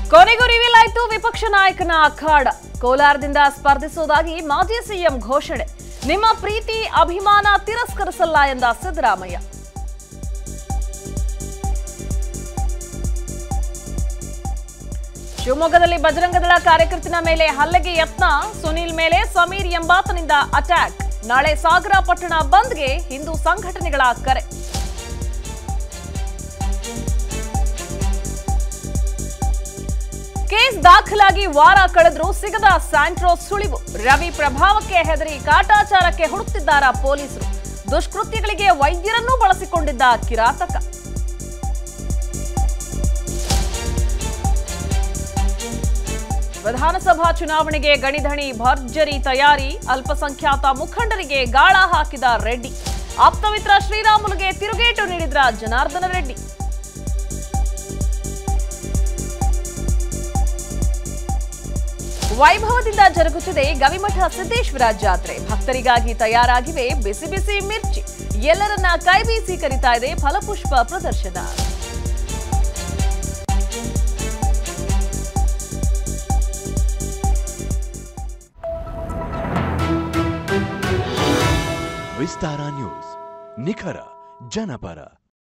ಕೊನೆಗೂ ರಿವೀಲ್ ಆಯ್ತು ವಿಪಕ್ಷ ನಾಯಕನ ಅಖಾಡ ಕೋಲಾರದಿಂದ ಸ್ಪರ್ಧಿಸುವುದಾಗಿ ಮಾಜಿ ಸಿಎಂ ಘೋಷಣೆ ನಿಮ್ಮ ಪ್ರೀತಿ ಅಭಿಮಾನ ತಿರಸ್ಕರಿಸಲ್ಲ ಎಂದ ಸಿದ್ದರಾಮಯ್ಯ ಶಿವಮೊಗ್ಗದಲ್ಲಿ ಬಜರಂಗದಳ ಕಾರ್ಯಕರ್ತನ ಮೇಲೆ ಹಲ್ಲೆಗೆ ಯತ್ನ ಸುನೀಲ್ ಮೇಲೆ ಸಮೀರ್ ಎಂಬಾತನಿಂದ ಅಟ್ಯಾಕ್ ನಾಳೆ ಸಾಗರ ಪಟ್ಟಣ ಬಂದ್ಗೆ ಹಿಂದೂ ಸಂಘಟನೆಗಳ ಕರೆ ಕೇಸ್ ದಾಖಲಾಗಿ ವಾರ ಕಳೆದ್ರೂ ಸಿಗದ ಸ್ಯಾಂಟ್ರೋ ಸುಳಿವು ರವಿ ಪ್ರಭಾವಕ್ಕೆ ಹೆದರಿ ಕಾಟಾಚಾರಕ್ಕೆ ಹುಡುಕ್ತಿದ್ದಾರ ಪೊಲೀಸರು ದುಷ್ಕೃತ್ಯಗಳಿಗೆ ವೈದ್ಯರನ್ನೂ ಬಳಸಿಕೊಂಡಿದ್ದ ಕಿರಾತಕ ವಿಧಾನಸಭಾ ಚುನಾವಣೆಗೆ ಗಣಿಧಣಿ ಭರ್ಜರಿ ತಯಾರಿ ಅಲ್ಪಸಂಖ್ಯಾತ ಮುಖಂಡರಿಗೆ ಗಾಳ ಹಾಕಿದ ರೆಡ್ಡಿ ಆಪ್ತಮಿತ್ರ ಶ್ರೀರಾಮುಲುಗೆ ತಿರುಗೇಟು ನೀಡಿದ್ರ ಜನಾರ್ದನ ರೆಡ್ಡಿ ವೈಭವದಿಂದ ಜರುಗುತ್ತಿದೆ ಗವಿಮಠ ಸಿದ್ದೇಶ್ವರ ಜಾತ್ರೆ ಭಕ್ತರಿಗಾಗಿ ತಯಾರಾಗಿವೆ ಬಿಸಿ ಬಿಸಿ ಮಿರ್ಚಿ ಎಲ್ಲರನ್ನ ಕೈಬೀಸಿ ಕರಿತಾ ಇದೆ ಫಲಪುಷ್ಪ ಪ್ರದರ್ಶನ ವಿಸ್ತಾರ ನ್ಯೂಸ್ ನಿಖರ ಜನಪರ